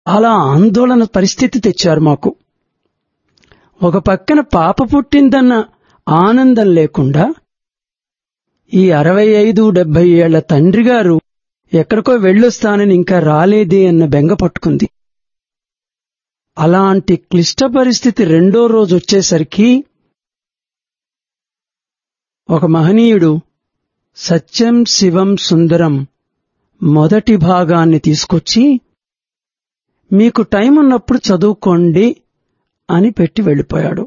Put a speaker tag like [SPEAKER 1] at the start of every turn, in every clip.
[SPEAKER 1] అలా ఆందోళన పరిస్థితి తెచ్చారు మాకు ఒక పక్కన పాప పుట్టిందన్న ఆనందం లేకుండా ఈ అరవై ఐదు డెబ్బై ఏళ్ల తండ్రి గారు ఎక్కడికో వెళ్ళొస్తానని ఇంకా రాలేదే అన్న బెంగ పట్టుకుంది అలాంటి క్లిష్ట పరిస్థితి రెండో రోజు వచ్చేసరికి ఒక మహనీయుడు సత్యం శివం సుందరం మొదటి భాగాన్ని తీసుకొచ్చి మీకు టైం ఉన్నప్పుడు చదువుకోండి అని పెట్టి వెళ్ళిపోయాడు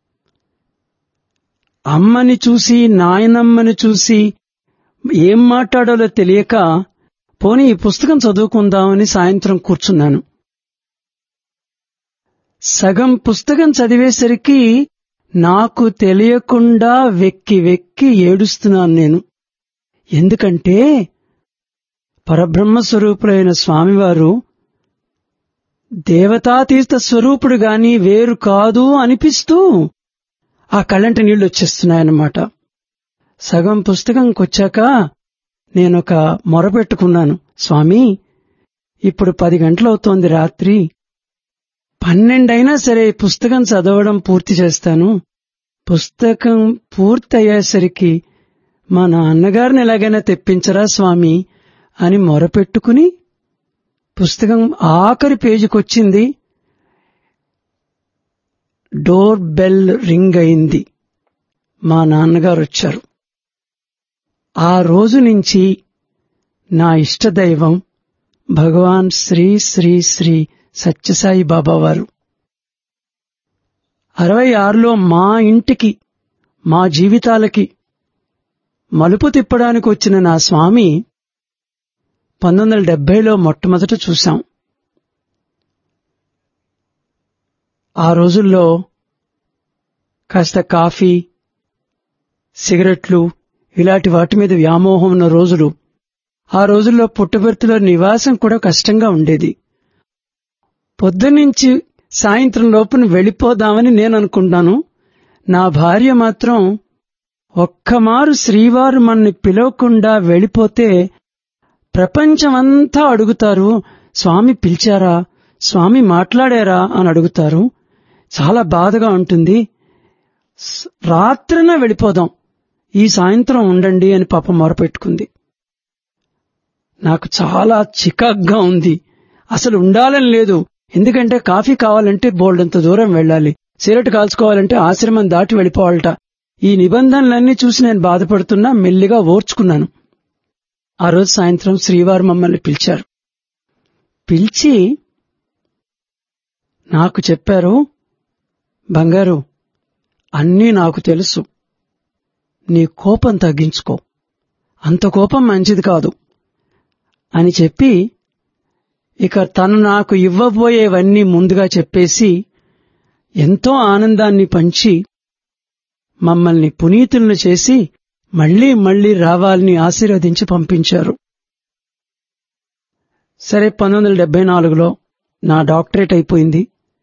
[SPEAKER 1] అమ్మని చూసి నాయనమ్మని చూసి ఏం మాట్లాడాలో తెలియక పోనీ ఈ పుస్తకం చదువుకుందామని సాయంత్రం కూర్చున్నాను సగం పుస్తకం చదివేసరికి నాకు తెలియకుండా వెక్కి వెక్కి ఏడుస్తున్నాను నేను ఎందుకంటే పరబ్రహ్మ స్వరూపులైన స్వామివారు దేవతాతీర్థ స్వరూపుడు గాని వేరు కాదు అనిపిస్తూ ఆ కళ్ళంటి నీళ్లు వచ్చేస్తున్నాయన్నమాట సగం పుస్తకంకొచ్చాక నేనొక మొరపెట్టుకున్నాను స్వామి ఇప్పుడు పది గంటలవుతోంది రాత్రి పన్నెండైనా సరే పుస్తకం చదవడం పూర్తి చేస్తాను పుస్తకం పూర్తయ్యేసరికి మా నాన్నగారిని ఎలాగైనా తెప్పించరా స్వామి అని మొరపెట్టుకుని పుస్తకం ఆఖరి పేజీకొచ్చింది డోర్ బెల్ రింగ్ అయింది మా నాన్నగారు వచ్చారు ఆ రోజు నుంచి నా ఇష్టదైవం భగవాన్ శ్రీ శ్రీ శ్రీ సత్యసాయి బాబా వారు అరవై ఆరులో మా ఇంటికి మా జీవితాలకి మలుపు తిప్పడానికి వచ్చిన నా స్వామి పంతొమ్మిది వందల డెబ్బైలో మొట్టమొదట చూశాం ఆ రోజుల్లో కాస్త కాఫీ సిగరెట్లు ఇలాంటి వాటి మీద వ్యామోహం ఉన్న రోజులు ఆ రోజుల్లో పుట్టబెర్తిలో నివాసం కూడా కష్టంగా ఉండేది పొద్దునుంచి సాయంత్రం లోపున వెళ్ళిపోదామని నేను అనుకుంటాను నా భార్య మాత్రం ఒక్కమారు శ్రీవారు మన్ని పిలవకుండా వెళ్ళిపోతే ప్రపంచమంతా అడుగుతారు స్వామి పిలిచారా స్వామి మాట్లాడారా అని అడుగుతారు చాలా బాధగా ఉంటుంది రాత్రిన వెళ్ళిపోదాం ఈ సాయంత్రం ఉండండి అని పాప మొరపెట్టుకుంది నాకు చాలా చికాగ్గా ఉంది అసలు ఉండాలని లేదు ఎందుకంటే కాఫీ కావాలంటే బోల్డంత దూరం వెళ్ళాలి సిగరెట్ కాల్చుకోవాలంటే ఆశ్రమం దాటి వెళ్ళిపోవాలట ఈ నిబంధనలన్నీ చూసి నేను బాధపడుతున్నా మెల్లిగా ఓర్చుకున్నాను ఆ రోజు సాయంత్రం శ్రీవారు మమ్మల్ని పిలిచారు పిలిచి నాకు చెప్పారు బంగారు అన్నీ నాకు తెలుసు నీ కోపం తగ్గించుకో అంత కోపం మంచిది కాదు అని చెప్పి ఇక తను నాకు ఇవ్వబోయేవన్నీ ముందుగా చెప్పేసి ఎంతో ఆనందాన్ని పంచి మమ్మల్ని పునీతులను చేసి మళ్లీ మళ్లీ రావాలని ఆశీర్వదించి పంపించారు సరే పంతొమ్మిది వందల డెబ్బై నాలుగులో నా డాక్టరేట్ అయిపోయింది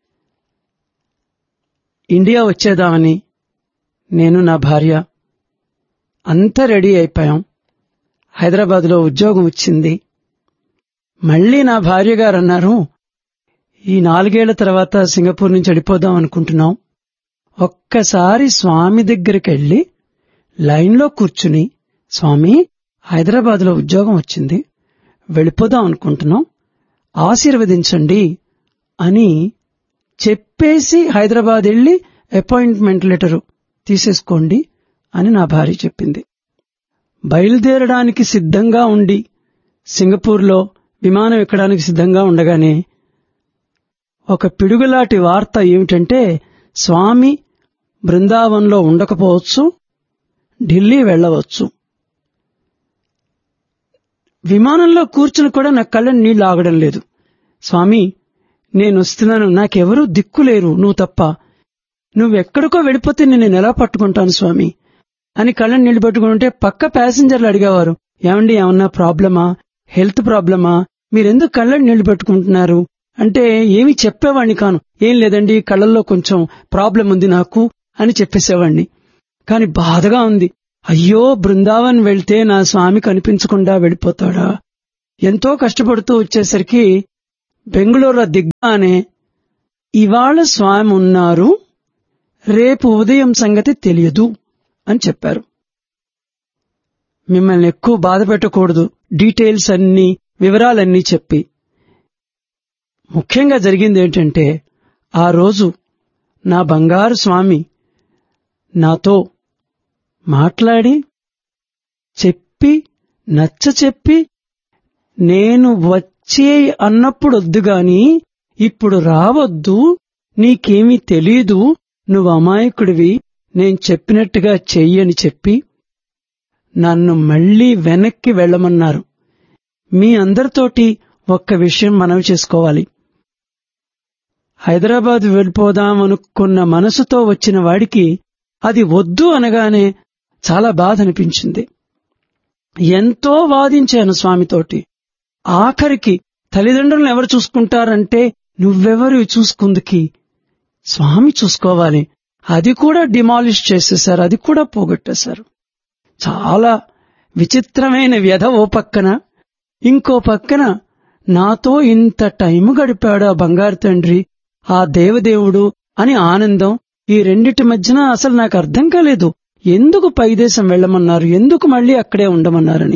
[SPEAKER 1] ఇండియా వచ్చేదామని నేను నా భార్య అంతా రెడీ అయిపోయాం హైదరాబాద్లో ఉద్యోగం వచ్చింది మళ్లీ నా భార్య గారు అన్నారు ఈ నాలుగేళ్ల తర్వాత సింగపూర్ నుంచి వెళ్ళిపోదాం అనుకుంటున్నాం ఒక్కసారి స్వామి దగ్గరికి వెళ్లి లైన్లో కూర్చుని స్వామి హైదరాబాద్లో ఉద్యోగం వచ్చింది వెళ్ళిపోదాం అనుకుంటున్నాం ఆశీర్వదించండి అని చెప్పేసి హైదరాబాద్ వెళ్లి అపాయింట్మెంట్ లెటరు తీసేసుకోండి అని నా భార్య చెప్పింది బయలుదేరడానికి సిద్ధంగా ఉండి సింగపూర్లో విమానం ఎక్కడానికి సిద్ధంగా ఉండగానే ఒక పిడుగులాంటి వార్త ఏమిటంటే స్వామి బృందావనంలో ఉండకపోవచ్చు ఢిల్లీ వెళ్లవచ్చు విమానంలో కూర్చుని కూడా నా కళ్ళ నీళ్లు ఆగడం లేదు స్వామి నేను వస్తున్నాను నాకెవరూ దిక్కులేరు నువ్వు తప్ప నువ్వెక్కడికో వెళ్ళిపోతే నేను ఎలా పట్టుకుంటాను స్వామి అని కళ్ళ నీళ్లు పట్టుకుంటే పక్క ప్యాసింజర్లు అడిగేవారు ఏమండి ఏమన్నా ప్రాబ్లమా హెల్త్ ప్రాబ్లమా మీరెందుకు కళ్ళ నీళ్లు పెట్టుకుంటున్నారు అంటే ఏమి చెప్పేవాణ్ణి కాను ఏం లేదండి కళ్ళల్లో కొంచెం ప్రాబ్లం ఉంది నాకు అని చెప్పేసేవాణ్ణి కాని బాధగా ఉంది అయ్యో బృందావన్ వెళ్తే నా స్వామి కనిపించకుండా వెళ్ళిపోతాడా ఎంతో కష్టపడుతూ వచ్చేసరికి బెంగళూరులో దిగ్గానే ఇవాళ స్వామి ఉన్నారు రేపు ఉదయం సంగతి తెలియదు అని చెప్పారు మిమ్మల్ని ఎక్కువ బాధ పెట్టకూడదు డీటెయిల్స్ అన్ని వివరాలన్నీ చెప్పి ముఖ్యంగా జరిగింది ఏంటంటే ఆ రోజు నా బంగారు స్వామి నాతో మాట్లాడి చెప్పి నచ్చ చెప్పి నేను వచ్చే అన్నప్పుడు వద్దు గాని ఇప్పుడు రావద్దు నీకేమీ తెలీదు నువ్వు అమాయకుడివి నేను చెప్పినట్టుగా చెయ్యని చెప్పి నన్ను మళ్లీ వెనక్కి వెళ్ళమన్నారు మీ అందరితోటి ఒక్క విషయం మనవి చేసుకోవాలి హైదరాబాద్ వెళ్ళిపోదాం అనుకున్న మనసుతో వచ్చిన వాడికి అది వద్దు అనగానే చాలా బాధ అనిపించింది ఎంతో వాదించాను స్వామితోటి ఆఖరికి తల్లిదండ్రులను ఎవరు చూసుకుంటారంటే నువ్వెవరు చూసుకుందుకి స్వామి చూసుకోవాలి అది కూడా డిమాలిష్ చేసేశారు అది కూడా పోగొట్టేశారు చాలా విచిత్రమైన వ్యధ ఓ పక్కన ఇంకో పక్కన నాతో ఇంత టైం గడిపాడు ఆ బంగారు తండ్రి ఆ దేవదేవుడు అని ఆనందం ఈ రెండిటి మధ్యన అసలు నాకు అర్థం కాలేదు ఎందుకు పైదేశం వెళ్ళమన్నారు ఎందుకు మళ్ళీ అక్కడే ఉండమన్నారని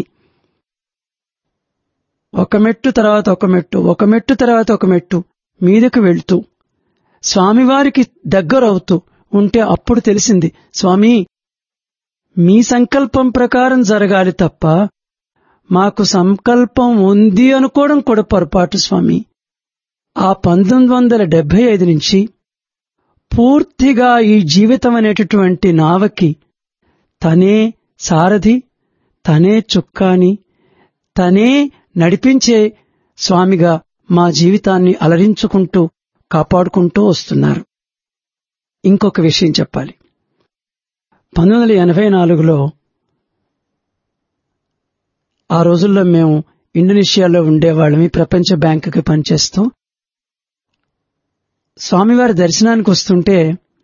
[SPEAKER 1] ఒక మెట్టు తర్వాత ఒక మెట్టు ఒక మెట్టు తర్వాత ఒక మెట్టు మీదకు వెళ్తూ స్వామివారికి దగ్గరవుతూ ఉంటే అప్పుడు తెలిసింది స్వామి మీ సంకల్పం ప్రకారం జరగాలి తప్ప మాకు సంకల్పం ఉంది అనుకోవడం కూడా పొరపాటు స్వామి ఆ పంతొమ్మిది వందల డెబ్బై ఐదు నుంచి పూర్తిగా ఈ జీవితం అనేటటువంటి నావకి తనే సారథి తనే చుక్కాని తనే నడిపించే స్వామిగా మా జీవితాన్ని అలరించుకుంటూ కాపాడుకుంటూ వస్తున్నారు ఇంకొక విషయం చెప్పాలి పంతొమ్మిది వందల ఎనభై నాలుగులో ఆ రోజుల్లో మేము ఇండోనేషియాలో ఉండేవాళ్ళమి ప్రపంచ బ్యాంకుకి పనిచేస్తూ స్వామివారి దర్శనానికి వస్తుంటే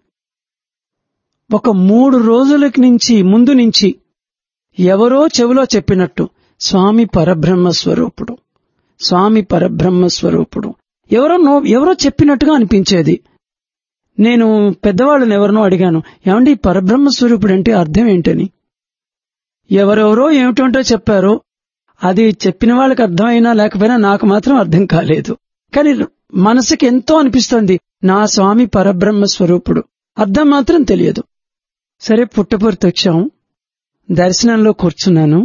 [SPEAKER 1] ఒక మూడు రోజులకి నుంచి ముందు నుంచి ఎవరో చెవిలో చెప్పినట్టు స్వామి పరబ్రహ్మ స్వరూపుడు స్వామి పరబ్రహ్మ స్వరూపుడు ఎవరో నో- ఎవరో చెప్పినట్టుగా అనిపించేది నేను పెద్దవాళ్ళని ఎవరినో అడిగాను ఏమండి ఈ పరబ్రహ్మ స్వరూపుడు అంటే అర్థం ఏంటని ఎవరెవరో ఏమిటంటో చెప్పారు అది చెప్పిన వాళ్ళకి అర్థమైనా లేకపోయినా నాకు మాత్రం అర్థం కాలేదు కానీ మనసుకి ఎంతో అనిపిస్తోంది నా స్వామి పరబ్రహ్మ స్వరూపుడు అర్థం మాత్రం తెలియదు సరే పుట్టపర్తి వచ్చాం దర్శనంలో కూర్చున్నాను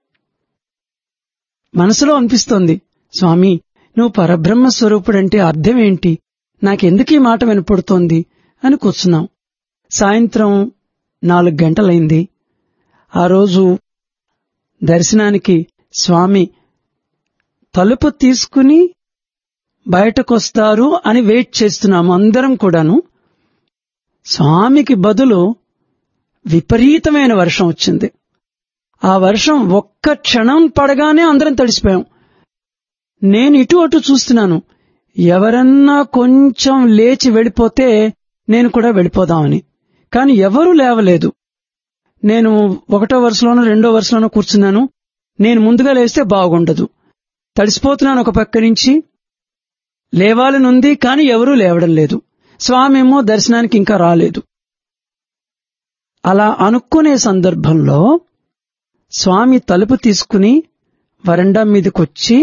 [SPEAKER 1] మనసులో అనిపిస్తోంది స్వామి నువ్వు పరబ్రహ్మ స్వరూపుడంటే అర్థం ఏంటి నాకెందుకు ఈ మాట వినపడుతోంది అని కూర్చున్నాం సాయంత్రం నాలుగు గంటలైంది ఆ రోజు దర్శనానికి స్వామి తలుపు తీసుకుని బయటకొస్తారు అని వెయిట్ చేస్తున్నాము అందరం కూడాను స్వామికి బదులు విపరీతమైన వర్షం వచ్చింది ఆ వర్షం ఒక్క క్షణం పడగానే అందరం తడిసిపోయాం నేను ఇటు అటు చూస్తున్నాను ఎవరన్నా కొంచెం లేచి వెళ్ళిపోతే నేను కూడా వెళ్ళిపోదామని కాని ఎవరూ లేవలేదు నేను ఒకటో వరుసలోనో రెండో వరుసలోనో కూర్చున్నాను నేను ముందుగా లేస్తే బాగుండదు తడిసిపోతున్నాను ఒక పక్క నుంచి లేవాలనుంది కాని ఎవరూ లేవడం లేదు స్వామి ఏమో దర్శనానికి ఇంకా రాలేదు అలా అనుకునే సందర్భంలో స్వామి తలుపు తీసుకుని వరండా మీదకొచ్చి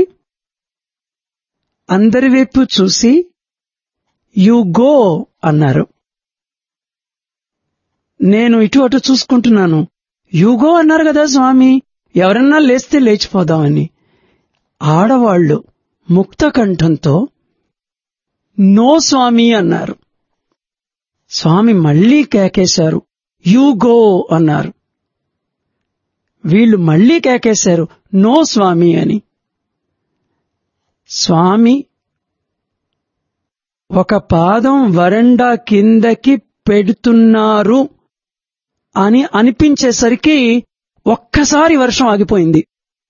[SPEAKER 1] అందరి వైపు చూసి యు గో అన్నారు నేను ఇటు అటు చూసుకుంటున్నాను యుగో అన్నారు కదా స్వామి ఎవరన్నా లేస్తే లేచిపోదామని ఆడవాళ్లు ముక్త కంఠంతో నో స్వామి అన్నారు స్వామి మళ్లీ కేకేశారు యు గో అన్నారు వీళ్ళు మళ్లీ కేకేశారు నో స్వామి అని స్వామి ఒక పాదం వరండా కిందకి పెడుతున్నారు అని అనిపించేసరికి ఒక్కసారి వర్షం ఆగిపోయింది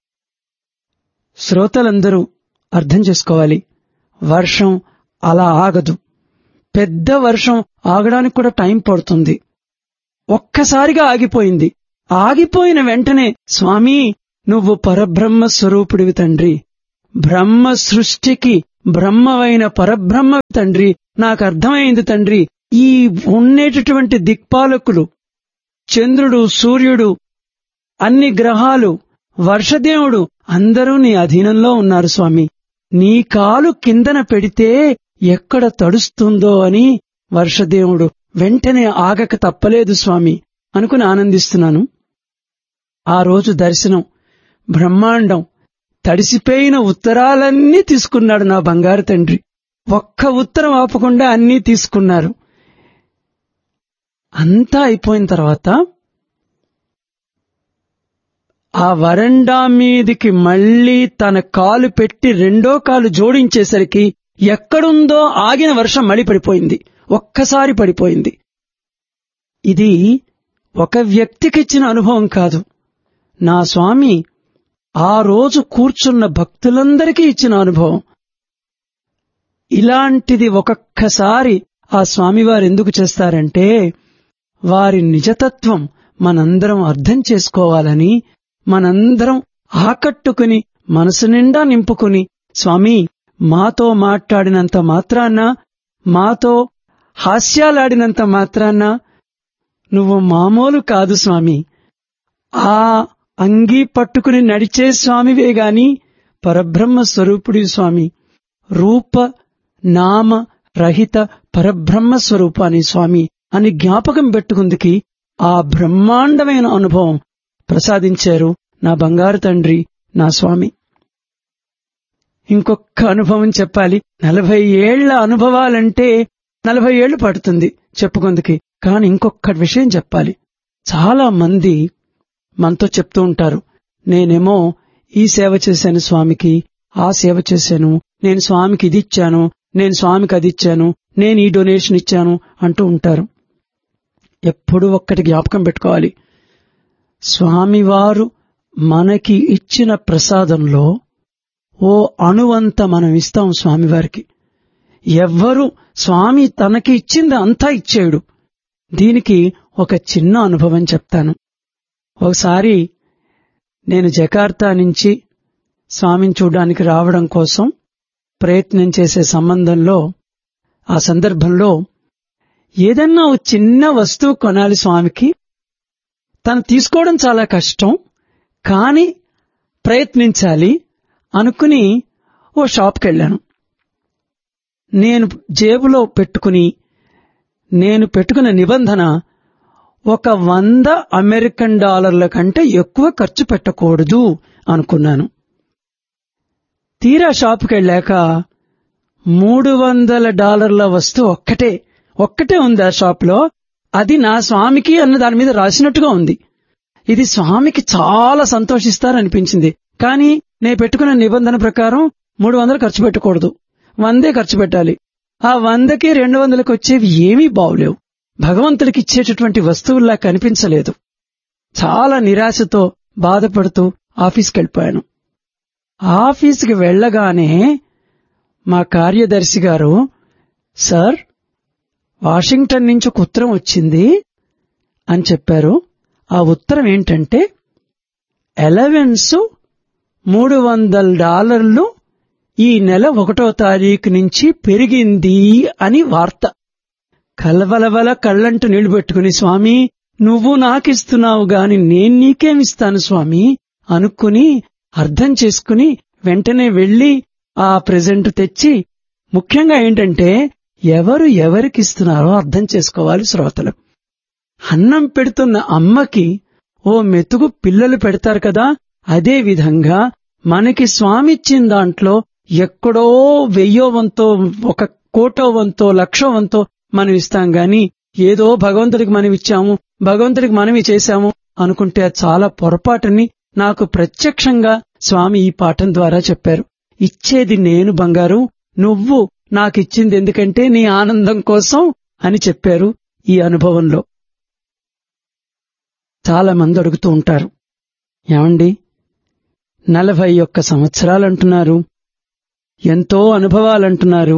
[SPEAKER 1] శ్రోతలందరూ అర్థం చేసుకోవాలి వర్షం అలా ఆగదు పెద్ద వర్షం ఆగడానికి కూడా టైం పడుతుంది ఒక్కసారిగా ఆగిపోయింది ఆగిపోయిన వెంటనే స్వామి నువ్వు పరబ్రహ్మ స్వరూపుడివి తండ్రి బ్రహ్మ సృష్టికి బ్రహ్మవైన పరబ్రహ్మ తండ్రి నాకు అర్థమైంది తండ్రి ఈ ఉండేటటువంటి దిక్పాలకులు చంద్రుడు సూర్యుడు అన్ని గ్రహాలు వర్షదేవుడు అందరూ నీ అధీనంలో ఉన్నారు స్వామి నీ కాలు కిందన పెడితే ఎక్కడ తడుస్తుందో అని వర్షదేవుడు వెంటనే ఆగక తప్పలేదు స్వామి అనుకుని ఆనందిస్తున్నాను ఆ రోజు దర్శనం బ్రహ్మాండం తడిసిపోయిన ఉత్తరాలన్నీ తీసుకున్నాడు నా బంగారు తండ్రి ఒక్క ఉత్తరం ఆపకుండా అన్నీ తీసుకున్నారు అంతా అయిపోయిన తర్వాత ఆ వరండా మీదికి మళ్లీ తన కాలు పెట్టి రెండో కాలు జోడించేసరికి ఎక్కడుందో ఆగిన వర్షం మళ్ళీ పడిపోయింది ఒక్కసారి పడిపోయింది ఇది ఒక వ్యక్తికిచ్చిన అనుభవం కాదు నా స్వామి ఆ రోజు కూర్చున్న భక్తులందరికీ ఇచ్చిన అనుభవం ఇలాంటిది ఒక్కొక్కసారి ఆ స్వామివారు ఎందుకు చేస్తారంటే వారి నిజతత్వం మనందరం అర్థం చేసుకోవాలని మనందరం ఆకట్టుకుని మనసు నిండా నింపుకుని స్వామి మాతో మాట్లాడినంత మాత్రాన మాతో హాస్యాలాడినంత మాత్రాన నువ్వు మామూలు కాదు స్వామి ఆ అంగీ పట్టుకుని నడిచే స్వామివే గాని పరబ్రహ్మ స్వరూపుడి స్వామి రూప నామ రహిత పరబ్రహ్మ స్వరూపాన్ని స్వామి అని జ్ఞాపకం పెట్టుకుందికి ఆ బ్రహ్మాండమైన అనుభవం ప్రసాదించారు నా బంగారు తండ్రి నా స్వామి ఇంకొక అనుభవం చెప్పాలి నలభై ఏళ్ల అనుభవాలంటే నలభై ఏళ్లు పడుతుంది చెప్పుకుందుకి కాని ఇంకొక విషయం చెప్పాలి చాలా మంది మనతో చెప్తూ ఉంటారు నేనేమో ఈ సేవ చేశాను స్వామికి ఆ సేవ చేశాను నేను స్వామికి ఇది ఇచ్చాను నేను స్వామికి అది ఇచ్చాను నేను ఈ డొనేషన్ ఇచ్చాను అంటూ ఉంటారు ఎప్పుడు ఒక్కటి జ్ఞాపకం పెట్టుకోవాలి స్వామివారు మనకి ఇచ్చిన ప్రసాదంలో ఓ అణువంత మనం ఇస్తాం స్వామివారికి ఎవ్వరు స్వామి తనకి ఇచ్చింది అంతా ఇచ్చేడు దీనికి ఒక చిన్న అనుభవం చెప్తాను ఒకసారి నేను జకార్తా నుంచి స్వామిని చూడడానికి రావడం కోసం ప్రయత్నం చేసే సంబంధంలో ఆ సందర్భంలో ఏదన్నా ఓ చిన్న వస్తువు కొనాలి స్వామికి తను తీసుకోవడం చాలా కష్టం కాని ప్రయత్నించాలి అనుకుని ఓ షాప్కి వెళ్ళాను నేను జేబులో పెట్టుకుని నేను పెట్టుకున్న నిబంధన ఒక వంద అమెరికన్ డాలర్ల కంటే ఎక్కువ ఖర్చు పెట్టకూడదు అనుకున్నాను తీరా షాపుకి వెళ్ళాక మూడు వందల డాలర్ల వస్తువు ఒక్కటే ఒక్కటే ఉంది ఆ షాప్లో అది నా స్వామికి అన్న దాని మీద రాసినట్టుగా ఉంది ఇది స్వామికి చాలా సంతోషిస్తారనిపించింది కానీ నేను పెట్టుకున్న నిబంధన ప్రకారం మూడు వందలు ఖర్చు పెట్టకూడదు వందే ఖర్చు పెట్టాలి ఆ వందకి రెండు వందలకు వచ్చేవి ఏమీ బావులేవు భగవంతుడికి ఇచ్చేటటువంటి వస్తువుల్లా కనిపించలేదు చాలా నిరాశతో బాధపడుతూ ఆఫీస్కి వెళ్ళిపోయాను ఆఫీస్కి వెళ్ళగానే మా కార్యదర్శి గారు సార్ వాషింగ్టన్ నుంచి ఒక ఉత్తరం వచ్చింది అని చెప్పారు ఆ ఉత్తరం ఏంటంటే ఎలవెన్స్ మూడు వందల డాలర్లు ఈ నెల ఒకటో తారీఖు నుంచి పెరిగింది అని వార్త కలవలవల కళ్ళంటూ నీళ్లు పెట్టుకుని స్వామి నువ్వు నాకిస్తున్నావు గాని నేను నీకేమిస్తాను స్వామి అనుకుని అర్థం చేసుకుని వెంటనే వెళ్లి ఆ ప్రెజెంట్ తెచ్చి ముఖ్యంగా ఏంటంటే ఎవరు ఎవరికిస్తున్నారో అర్థం చేసుకోవాలి శ్రోతలు అన్నం పెడుతున్న అమ్మకి ఓ మెతుకు పిల్లలు పెడతారు కదా అదే విధంగా మనకి స్వామిచ్చిన దాంట్లో ఎక్కడో వెయ్యో వంతో ఒక కోటో వంతో లక్షో వంతో మనం ఇస్తాం గాని ఏదో భగవంతుడికి మనం ఇచ్చాము భగవంతుడికి మనవి చేశాము అనుకుంటే అది చాలా పొరపాటుని నాకు ప్రత్యక్షంగా స్వామి ఈ పాఠం ద్వారా చెప్పారు ఇచ్చేది నేను బంగారు నువ్వు నాకిచ్చింది ఎందుకంటే నీ ఆనందం కోసం అని చెప్పారు ఈ అనుభవంలో చాలా మంది అడుగుతూ ఉంటారు ఏమండి నలభై ఒక్క సంవత్సరాలంటున్నారు ఎంతో అనుభవాలంటున్నారు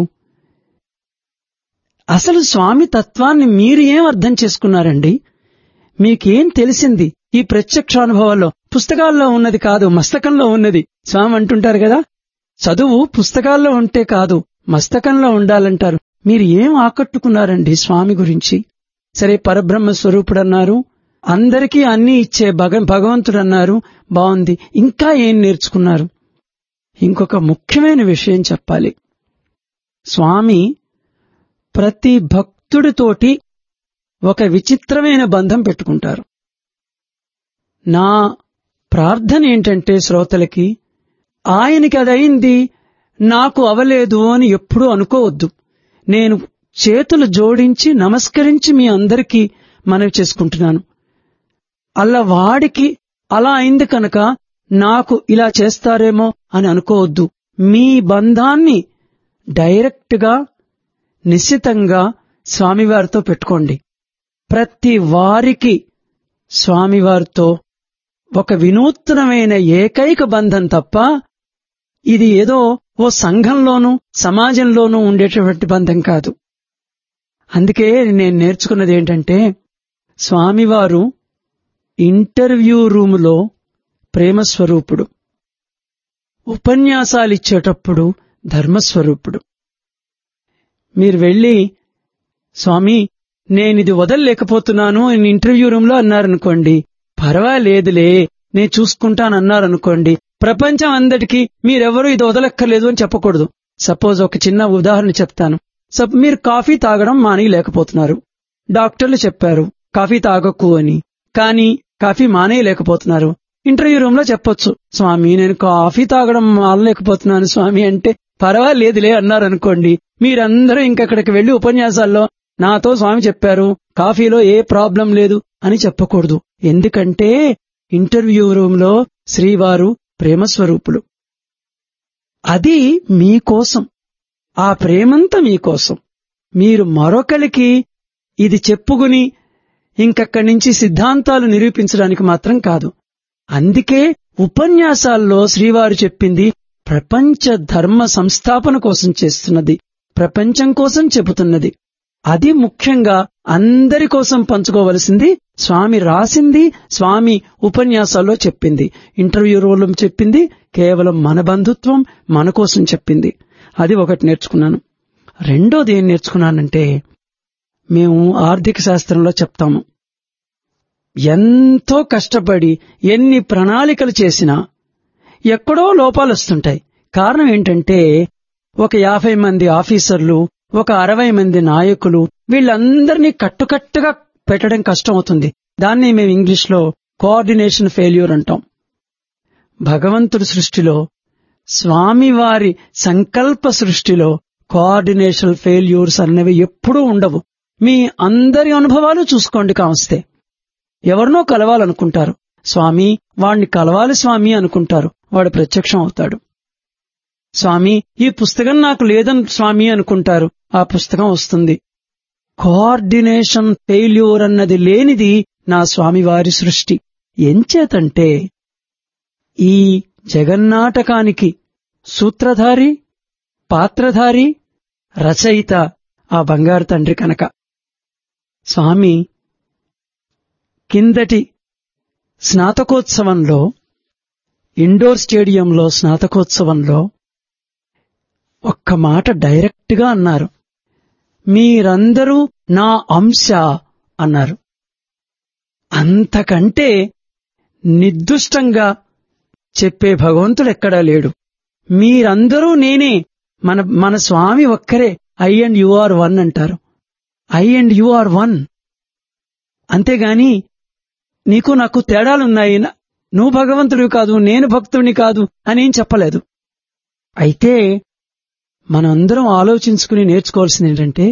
[SPEAKER 1] అసలు స్వామి తత్వాన్ని మీరు ఏం అర్థం చేసుకున్నారండి మీకేం తెలిసింది ఈ ప్రత్యక్ష అనుభవాల్లో పుస్తకాల్లో ఉన్నది కాదు మస్తకంలో ఉన్నది స్వామి అంటుంటారు కదా చదువు పుస్తకాల్లో ఉంటే కాదు మస్తకంలో ఉండాలంటారు మీరు ఏం ఆకట్టుకున్నారండి స్వామి గురించి సరే పరబ్రహ్మ స్వరూపుడు అన్నారు అందరికీ అన్ని ఇచ్చే భగ భగవంతుడు అన్నారు బాగుంది ఇంకా ఏం నేర్చుకున్నారు ఇంకొక ముఖ్యమైన విషయం చెప్పాలి స్వామి ప్రతి భక్తుడితోటి ఒక విచిత్రమైన బంధం పెట్టుకుంటారు నా ప్రార్థన ఏంటంటే శ్రోతలకి ఆయనకి అదయింది నాకు అవలేదు అని ఎప్పుడూ అనుకోవద్దు నేను చేతులు జోడించి నమస్కరించి మీ అందరికీ మనవి చేసుకుంటున్నాను అలా వాడికి అలా అయింది కనుక నాకు ఇలా చేస్తారేమో అని అనుకోవద్దు మీ బంధాన్ని డైరెక్ట్ గా నిశ్చితంగా స్వామివారితో పెట్టుకోండి ప్రతి వారికి స్వామివారితో ఒక వినూత్నమైన ఏకైక బంధం తప్ప ఇది ఏదో ఓ సంఘంలోనూ సమాజంలోనూ ఉండేటటువంటి బంధం కాదు అందుకే నేను నేర్చుకున్నది ఏంటంటే స్వామివారు ఇంటర్వ్యూ రూములో ప్రేమస్వరూపుడు ఉపన్యాసాలు ఇచ్చేటప్పుడు ధర్మస్వరూపుడు మీరు వెళ్ళి స్వామి నేనిది వదలలేకపోతున్నాను అని ఇంటర్వ్యూ రూమ్ లో అన్నారనుకోండి పర్వాలేదులే నేను చూసుకుంటానన్నారనుకోండి ప్రపంచం అందరికీ మీరెవరూ ఇది వదలక్కర్లేదు అని చెప్పకూడదు సపోజ్ ఒక చిన్న ఉదాహరణ చెప్తాను సప్ మీరు కాఫీ తాగడం మానేయలేకపోతున్నారు డాక్టర్లు చెప్పారు కాఫీ తాగకు అని కానీ కాఫీ మానేయలేకపోతున్నారు ఇంటర్వ్యూ రూమ్ లో చెప్పొచ్చు స్వామి నేను కాఫీ తాగడం మానలేకపోతున్నాను స్వామి అంటే పర్వాలేదులే అన్నారనుకోండి మీరందరూ ఇంకక్కడికి వెళ్లి ఉపన్యాసాల్లో నాతో స్వామి చెప్పారు కాఫీలో ఏ ప్రాబ్లం లేదు అని చెప్పకూడదు ఎందుకంటే ఇంటర్వ్యూ రూమ్ లో శ్రీవారు ప్రేమస్వరూపులు అది మీకోసం ఆ ప్రేమంతా మీకోసం మీరు మరొకరికి ఇది చెప్పుకుని ఇంకక్కడి నుంచి సిద్ధాంతాలు నిరూపించడానికి మాత్రం కాదు అందుకే ఉపన్యాసాల్లో శ్రీవారు చెప్పింది ప్రపంచ ధర్మ సంస్థాపన కోసం చేస్తున్నది ప్రపంచం కోసం చెబుతున్నది అది ముఖ్యంగా అందరి కోసం పంచుకోవలసింది స్వామి రాసింది స్వామి ఉపన్యాసాల్లో చెప్పింది ఇంటర్వ్యూ రోల్ చెప్పింది కేవలం మన బంధుత్వం మన కోసం చెప్పింది అది ఒకటి నేర్చుకున్నాను రెండోది ఏం నేర్చుకున్నానంటే మేము ఆర్థిక శాస్త్రంలో చెప్తాము ఎంతో కష్టపడి ఎన్ని ప్రణాళికలు చేసినా ఎక్కడో లోపాలు వస్తుంటాయి కారణం ఏంటంటే ఒక యాభై మంది ఆఫీసర్లు ఒక అరవై మంది నాయకులు వీళ్ళందరినీ కట్టుకట్టుగా పెట్టడం కష్టం అవుతుంది దాన్ని మేము ఇంగ్లీష్ లో కోఆర్డినేషన్ ఫెయిల్యూర్ అంటాం భగవంతుడి సృష్టిలో స్వామివారి సంకల్ప సృష్టిలో కోఆర్డినేషన్ ఫెయిల్యూర్స్ అనేవి ఎప్పుడూ ఉండవు మీ అందరి అనుభవాలు చూసుకోండి కావస్తే ఎవరినో కలవాలనుకుంటారు స్వామి వాణ్ణి కలవాలి స్వామి అనుకుంటారు వాడు ప్రత్యక్షం అవుతాడు స్వామి ఈ పుస్తకం నాకు లేదని స్వామి అనుకుంటారు ఆ పుస్తకం వస్తుంది కోఆర్డినేషన్ ఫెయిల్యూర్ అన్నది లేనిది నా స్వామివారి సృష్టి ఎంచేతంటే ఈ జగన్నాటకానికి సూత్రధారి పాత్రధారి రచయిత ఆ బంగారు తండ్రి కనుక స్వామి కిందటి స్నాతకోత్సవంలో ఇండోర్ స్టేడియంలో స్నాతకోత్సవంలో ఒక్క మాట డైరెక్ట్ గా అన్నారు మీరందరూ నా అంశ అన్నారు అంతకంటే నిర్దుష్టంగా చెప్పే భగవంతుడు ఎక్కడా లేడు మీరందరూ నేనే మన మన స్వామి ఒక్కరే I and you are one అంటారు I and you are one అంతేగాని నీకు నాకు తేడాలున్నాయి నువ్వు భగవంతుడివి కాదు నేను భక్తుడిని కాదు అని ఏం చెప్పలేదు అయితే మనందరం ఆలోచించుకుని నేర్చుకోవాల్సింది ఏంటంటే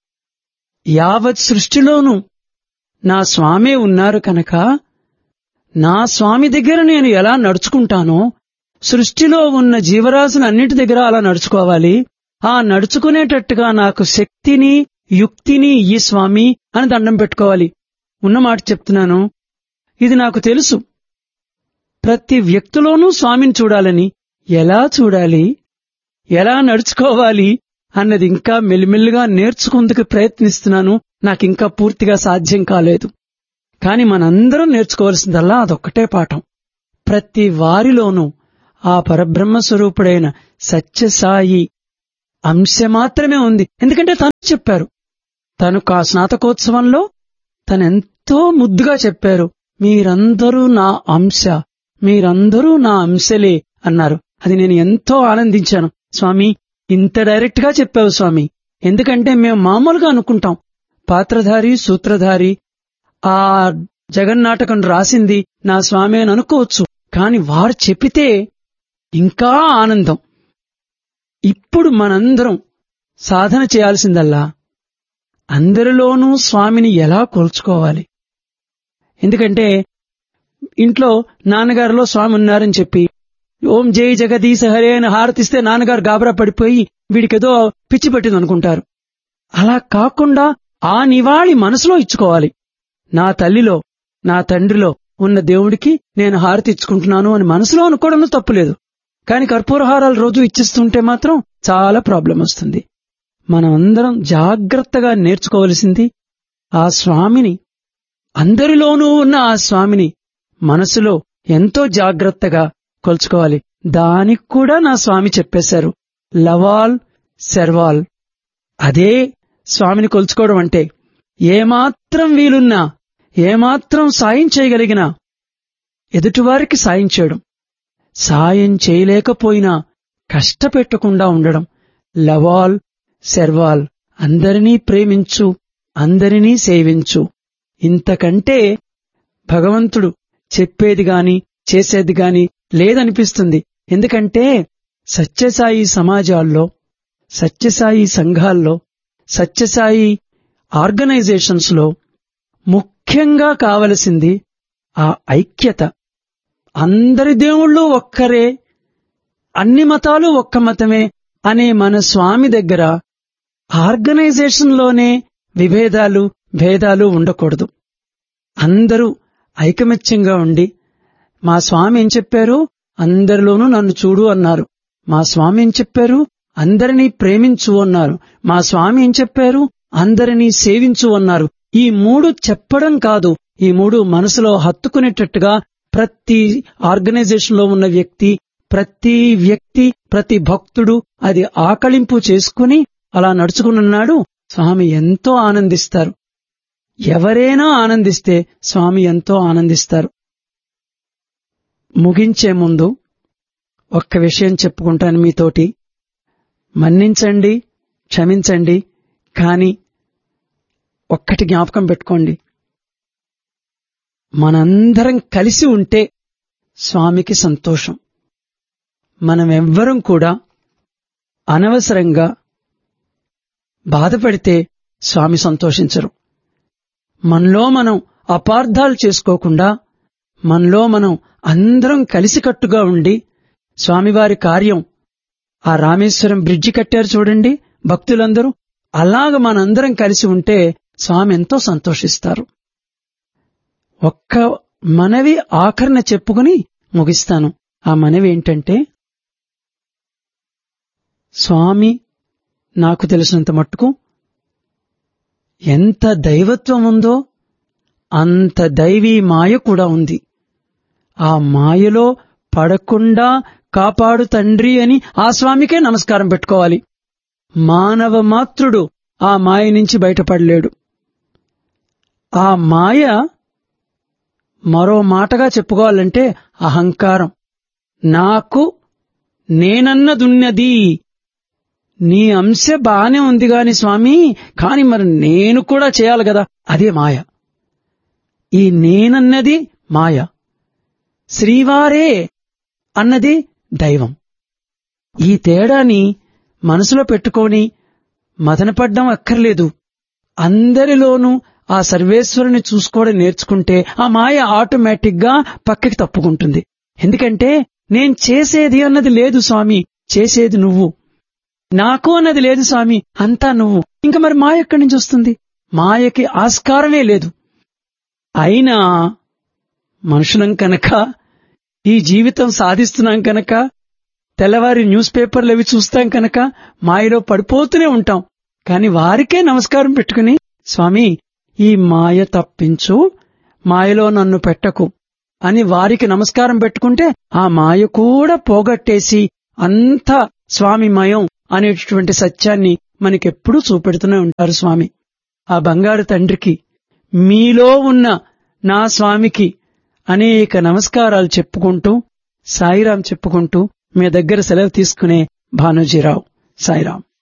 [SPEAKER 1] యావత్ సృష్టిలోనూ నా స్వామే ఉన్నారు కనుక నా స్వామి దగ్గర నేను ఎలా నడుచుకుంటానో సృష్టిలో ఉన్న జీవరాశులన్నిటి దగ్గర అలా నడుచుకోవాలి ఆ నడుచుకునేటట్టుగా నాకు శక్తిని యుక్తిని ఈ స్వామి అని దండం పెట్టుకోవాలి ఉన్న మాట చెప్తున్నాను ఇది నాకు తెలుసు ప్రతి వ్యక్తిలోనూ స్వామిని చూడాలని ఎలా చూడాలి ఎలా నడుచుకోవాలి అన్నది ఇంకా మెల్లిమెల్లిగా నేర్చుకుందుకు ప్రయత్నిస్తున్నాను నాకింకా పూర్తిగా సాధ్యం కాలేదు కాని మనందరం నేర్చుకోవాల్సిందల్లా అదొక్కటే పాఠం ప్రతి వారిలోనూ ఆ పరబ్రహ్మ స్వరూపుడైన సత్యసాయి అంశ మాత్రమే ఉంది ఎందుకంటే తను చెప్పారు తను ఆ స్నాతకోత్సవంలో తనెంతో ముద్దుగా చెప్పారు మీరందరూ నా అంశ మీరందరూ నా అంశలే అన్నారు అది నేను ఎంతో ఆనందించాను స్వామి ఇంత డైరెక్ట్ గా చెప్పావు స్వామి ఎందుకంటే మేము మామూలుగా అనుకుంటాం పాత్రధారి సూత్రధారి ఆ జగన్నాటకం రాసింది నా స్వామి అని అనుకోవచ్చు కాని వారు చెప్పితే ఇంకా ఆనందం ఇప్పుడు మనందరం సాధన చేయాల్సిందల్లా అందరిలోనూ స్వామిని ఎలా కొలుచుకోవాలి ఎందుకంటే ఇంట్లో నాన్నగారిలో స్వామి ఉన్నారని చెప్పి ఓం జై జగదీశ హరే అని హారతిస్తే నాన్నగారు గాబరా పడిపోయి వీడికేదో పిచ్చి పెట్టింది అనుకుంటారు అలా కాకుండా ఆ నివాళి మనసులో ఇచ్చుకోవాలి నా తల్లిలో నా తండ్రిలో ఉన్న దేవుడికి నేను హారతి ఇచ్చుకుంటున్నాను అని మనసులో అనుకోవడంలో తప్పులేదు కాని కర్పూరహారాలు రోజు ఇచ్చిస్తుంటే మాత్రం చాలా ప్రాబ్లం వస్తుంది మనం అందరం జాగ్రత్తగా నేర్చుకోవలసింది ఆ స్వామిని అందరిలోనూ ఉన్న ఆ స్వామిని మనసులో ఎంతో జాగ్రత్తగా కొలుచుకోవాలి దానికి కూడా నా స్వామి చెప్పేశారు లవాల్ శర్వాల్ అదే స్వామిని కొలుచుకోవడం అంటే ఏమాత్రం వీలున్నా ఏమాత్రం సాయం చేయగలిగినా ఎదుటివారికి సాయం చేయడం సాయం చేయలేకపోయినా కష్టపెట్టకుండా ఉండడం లవాల్ శర్వాల్ అందరినీ ప్రేమించు అందరినీ సేవించు ఇంతకంటే భగవంతుడు చెప్పేది గాని చేసేది గాని లేదనిపిస్తుంది ఎందుకంటే సత్యసాయి సమాజాల్లో సత్యసాయి సంఘాల్లో సత్యసాయి ఆర్గనైజేషన్స్ లో ముఖ్యంగా కావలసింది ఆ ఐక్యత అందరి దేవుళ్ళు ఒక్కరే అన్ని మతాలు ఒక్క మతమే అనే మన స్వామి దగ్గర ఆర్గనైజేషన్లోనే విభేదాలు భేదాలు ఉండకూడదు అందరూ ఐకమత్యంగా ఉండి మా స్వామి ఏం చెప్పారు అందరిలోనూ నన్ను చూడు అన్నారు మా స్వామి ఏం చెప్పారు అందరినీ ప్రేమించు అన్నారు మా స్వామి ఏం చెప్పారు అందరినీ సేవించు అన్నారు ఈ మూడు చెప్పడం కాదు ఈ మూడు మనసులో హత్తుకునేటట్టుగా ప్రతి ఆర్గనైజేషన్ లో ఉన్న వ్యక్తి ప్రతి వ్యక్తి ప్రతి భక్తుడు అది ఆకళింపు చేసుకుని అలా నడుచుకున్నాడు స్వామి ఎంతో ఆనందిస్తారు ఎవరైనా ఆనందిస్తే స్వామి ఎంతో ఆనందిస్తారు ముగించే ముందు ఒక్క విషయం చెప్పుకుంటాను మీతోటి మన్నించండి క్షమించండి కాని ఒక్కటి జ్ఞాపకం పెట్టుకోండి మనందరం కలిసి ఉంటే స్వామికి సంతోషం మనమెవ్వరం కూడా అనవసరంగా బాధపడితే స్వామి సంతోషించరు మనలో మనం అపార్థాలు చేసుకోకుండా మనలో మనం అందరం కలిసికట్టుగా ఉండి స్వామివారి కార్యం ఆ రామేశ్వరం బ్రిడ్జి కట్టారు చూడండి భక్తులందరూ అలాగ మనందరం కలిసి ఉంటే స్వామి ఎంతో సంతోషిస్తారు ఒక్క మనవి ఆఖరణ చెప్పుకుని ముగిస్తాను ఆ మనవి ఏంటంటే స్వామి నాకు తెలిసినంత మట్టుకు ఎంత దైవత్వం ఉందో అంత దైవీ మాయ కూడా ఉంది ఆ మాయలో పడకుండా కాపాడు తండ్రి అని ఆ స్వామికే నమస్కారం పెట్టుకోవాలి మానవ మాత్రుడు ఆ మాయ నుంచి బయటపడలేడు ఆ మాయ మరో మాటగా చెప్పుకోవాలంటే అహంకారం నాకు నేనన్నదున్నది నీ అంశ బానే ఉంది గాని స్వామి కాని మరి నేను కూడా చేయాలి కదా అదే మాయ ఈ నేనన్నది మాయ శ్రీవారే అన్నది దైవం ఈ తేడాని మనసులో పెట్టుకొని మదనపడ్డం అక్కర్లేదు అందరిలోనూ ఆ సర్వేశ్వరుని చూసుకోవడం నేర్చుకుంటే ఆ మాయ ఆటోమేటిక్ గా పక్కకి తప్పుకుంటుంది ఎందుకంటే నేను చేసేది అన్నది లేదు స్వామి చేసేది నువ్వు నాకు అన్నది లేదు స్వామి అంతా నువ్వు ఇంకా మరి మాయ ఎక్కడి నుంచి వస్తుంది మాయకి ఆస్కారమే లేదు అయినా మనుషులం కనుక ఈ జీవితం సాధిస్తున్నాం కనుక తెల్లవారి న్యూస్ పేపర్లు అవి చూస్తాం కనుక మాయలో పడిపోతూనే ఉంటాం కాని వారికే నమస్కారం పెట్టుకుని స్వామి ఈ మాయ తప్పించు మాయలో నన్ను పెట్టకు అని వారికి నమస్కారం పెట్టుకుంటే ఆ మాయ కూడా పోగొట్టేసి అంతా స్వామిమయం అనేటటువంటి సత్యాన్ని మనకెప్పుడూ చూపెడుతూనే ఉంటారు స్వామి ఆ బంగారు తండ్రికి మీలో ఉన్న నా స్వామికి అనేక నమస్కారాలు చెప్పుకుంటూ సాయిరాం చెప్పుకుంటూ మీ దగ్గర సెలవు తీసుకునే భానుజీరావు సాయిరాం